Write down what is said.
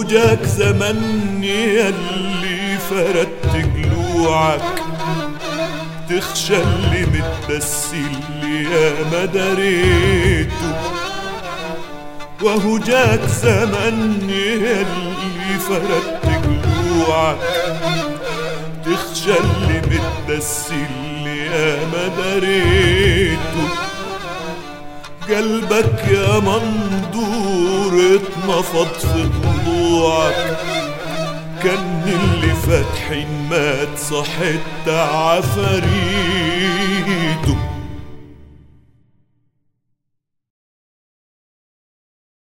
وهو جاك زمن يلي فردت جلوعك تخشى اللي متبسي اللي يا ما دريته وهو جاك زمن يلي فردت جلوعك تخشى اللي متبسي اللي يا ما دريته قلبك يا مندور اتنفض في ضلوعك كان اللي فاتحين مات صحت عفاريته